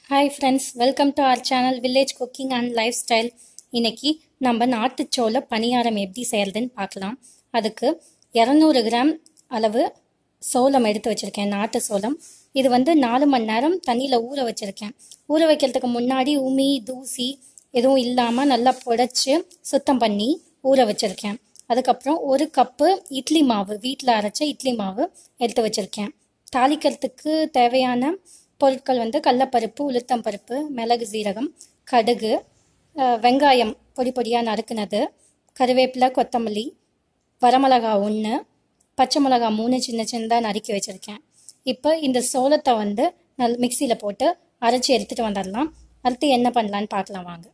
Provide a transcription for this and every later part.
hi friends welcome to our channel village cooking and lifestyle இன்னைக்கு நம்ம நாட்டுச்சோள பணியாரம் எப்படி செய்யறதுன்னு பார்க்கலாம் அதுக்கு இரநூறு கிராம் அளவு சோளம் எடுத்து வச்சுருக்கேன் நாட்டு சோளம் இது வந்து நாலு மணி நேரம் தண்ணியில் ஊற வச்சுருக்கேன் ஊற வைக்கிறதுக்கு முன்னாடி உமி தூசி எதுவும் இல்லாமல் நல்லா புடைச்சி சுத்தம் பண்ணி ஊற வச்சுருக்கேன் அதுக்கப்புறம் ஒரு கப்பு இட்லி மாவு வீட்டில் அரைச்ச இட்லி மாவு எடுத்து வச்சுருக்கேன் தாளிக்கிறதுக்கு தேவையான பொருட்கள் வந்து கடலப்பருப்பு உளுத்தம்பருப்பு மிளகு சீரகம் கடுகு அஹ், வெங்காயம் பொடி பொடியாக நறுக்குனது கருவேப்பிலை கொத்தமல்லி வரமிளகா ஒன்று பச்சை மிளகா மூணு சின்ன சின்னதாக நறுக்கி வச்சுருக்கேன் இப்போ இந்த சோளத்தை வந்து நல் மிக்சியில் போட்டு அரைச்சி எடுத்துகிட்டு வந்துடலாம் அடுத்து என்ன பண்ணலான்னு பார்க்கலாம் வாங்க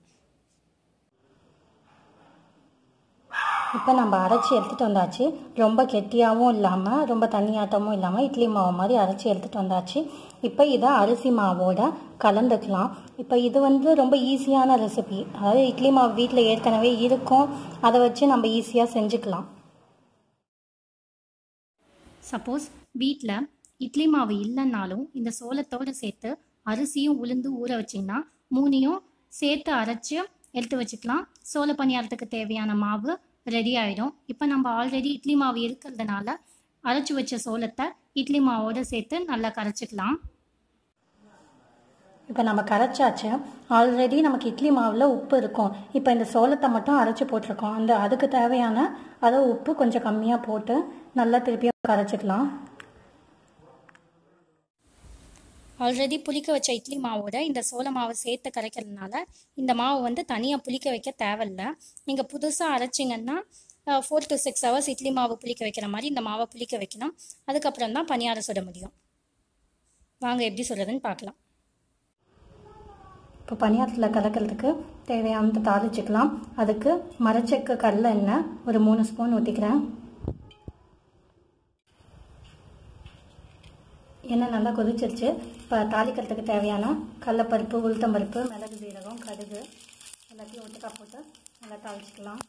இப்போ நம்ம அரைச்சி எடுத்துகிட்டு வந்தாச்சு ரொம்ப கெட்டியாகவும் இல்லாமல் ரொம்ப தண்ணியாட்டமும் இல்லாமல் இட்லி மாவு மாதிரி அரைச்சி எடுத்துகிட்டு வந்தாச்சு இப்போ இதை அரிசி மாவோட கலந்துக்கலாம் இப்போ இது வந்து ரொம்ப ஈஸியான ரெசிபி அதாவது இட்லி மாவு வீட்டில் ஏற்கனவே இருக்கும் அதை வச்சு நம்ம ஈஸியாக செஞ்சுக்கலாம் சப்போஸ் வீட்டில் இட்லி மாவு இல்லைன்னாலும் இந்த சோளத்தோடு சேர்த்து அரிசியும் உளுந்து ஊற வச்சிங்கன்னா மூணையும் சேர்த்து அரைச்சி எடுத்து வச்சுக்கலாம் சோள பணியாரத்துக்கு தேவையான மாவு ரெடி ஆகிடும் இப்போ நம்ம ஆல்ரெடி இட்லி மாவு இருக்கிறதுனால அரைச்சி வச்ச சோளத்தை இட்லி மாவோடு சேர்த்து நல்லா கரைச்சிக்கலாம் இப்போ நம்ம கரைச்சாச்சு ஆல்ரெடி நமக்கு இட்லி மாவில் உப்பு இருக்கும் இப்போ இந்த சோளத்தை மட்டும் அரைச்சி போட்டிருக்கோம் அந்த அதுக்கு தேவையான அதை உப்பு கொஞ்சம் கம்மியாக போட்டு நல்லா திருப்பியும் கரைச்சிக்கலாம் ஆல்ரெடி புளிக்க வச்ச இட்லி மாவோட இந்த சோள மாவை சேர்த்து கரைக்கிறதுனால இந்த மாவு வந்து தனியாக புளிக்க வைக்க தேவையில்ல நீங்கள் புதுசாக அரைச்சிங்கன்னா four to six hours idli மாவு புளிக்க வைக்கிற மாதிரி இந்த மாவை புளிக்க வைக்கணும் அதுக்கப்புறம் தான் பணியாரம் சுட முடியும் வாங்க எப்படி சொல்கிறதுன்னு பார்க்கலாம் இப்போ பணியாரத்தில் கலக்கிறதுக்கு தேவையானது தாளிச்சுக்கலாம் அதுக்கு மரச்செக்கு கடல எண்ணெய் ஒரு மூணு ஸ்பூன் ஊற்றிக்கிறேன் எண்ணெய் நல்லா கொதிச்சிருச்சு இப்போ தாளிக்கிறதுக்கு தேவையான கடலப்பருப்பு உளுத்தம்பருப்பு மிளகு சீரகம் கடுகு எல்லாத்தையும் ஒட்டுக்கா போட்டு நல்லா தாளிச்சிக்கலாம்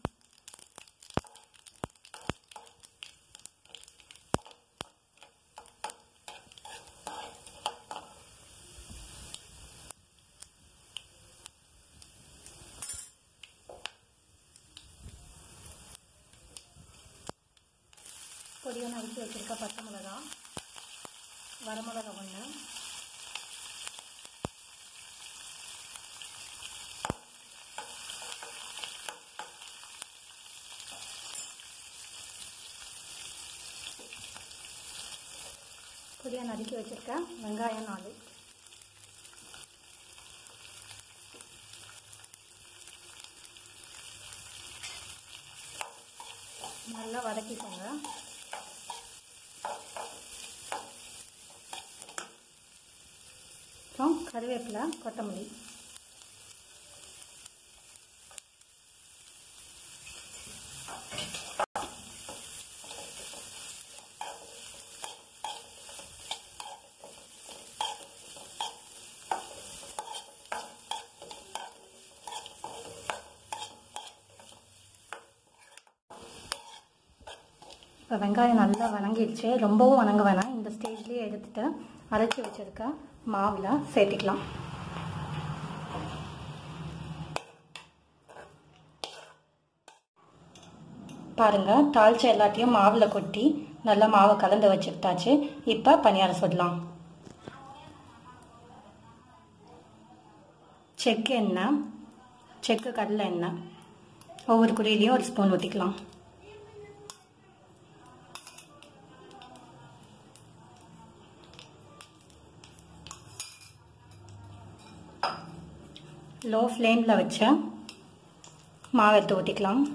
பொடியாக நறுக்கி வச்சுருக்க பச்சை மிளகா வரமிளகா ஒன்று பொடியாக நறுக்கி வச்சுருக்கேன் வெங்காயம் நாலு நல்லா வதக்கிக்கோங்க அப்புறம் கருவேப்பிலை கொத்தமல்லி இப்போ வெங்காயம் நல்லா வணங்கிடுச்சு ரொம்பவும் வணங்க வேணாம் இந்த ஸ்டேஜ்லேயே எடுத்துட்டு அரைச்சி வச்சிருக்க மாவில் சேர்த்திக்கலாம் பாருங்க தாளிச்ச எல்லாத்தையும் மாவில் கொட்டி நல்லா மாவை கலந்து வச்சுட்டாச்சு இப்போ பணியாரம் சுடலாம் செக்கு எண்ணெய் செக்கு கடலை எண்ணெய் ஒவ்வொரு குடியிலையும் ஒரு ஸ்பூன் ஊற்றிக்கலாம் லோ ஃப்ளேமில் வச்ச மாவு எடுத்து ஊற்றிக்கலாம்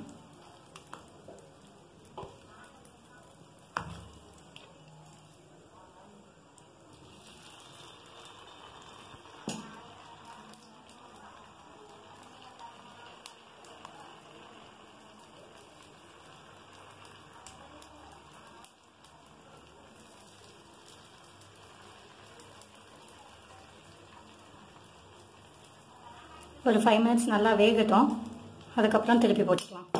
ஒரு ஃபைவ் மினிட்ஸ் நல்லா வேகட்டும் அதுக்கப்புறம் திருப்பி போட்டுக்கலாம்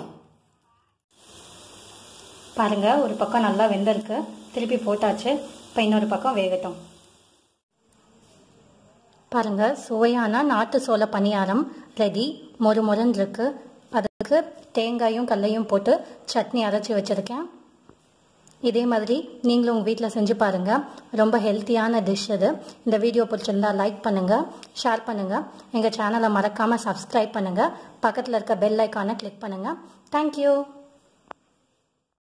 பாருங்கள் ஒரு பக்கம் நல்லா வெந்திருக்கு திருப்பி போட்டாச்சு இப்போ இன்னொரு பக்கம் வேகட்டும் பாருங்கள் சுவையான நாட்டு சோள பணியாரம் ரெடி மொறு மொறுன்னு இருக்கு அதுக்கு தேங்காயும் கல்லையும் போட்டு சட்னி அரைச்சி வச்சுருக்கேன் இதே மாதிரி நீங்களும் உங்கள் வீட்டில் செஞ்சு பாருங்கள் ரொம்ப ஹெல்த்தியான டிஷ் இது இந்த வீடியோ பிடிச்சிருந்தா லைக் பண்ணுங்கள் ஷேர் பண்ணுங்கள் எங்கள் சேனலை மறக்காமல் சப்ஸ்கிரைப் பண்ணுங்கள் பக்கத்தில் இருக்க பெல் ஐக்கானை கிளிக் பண்ணுங்கள் தேங்க்யூ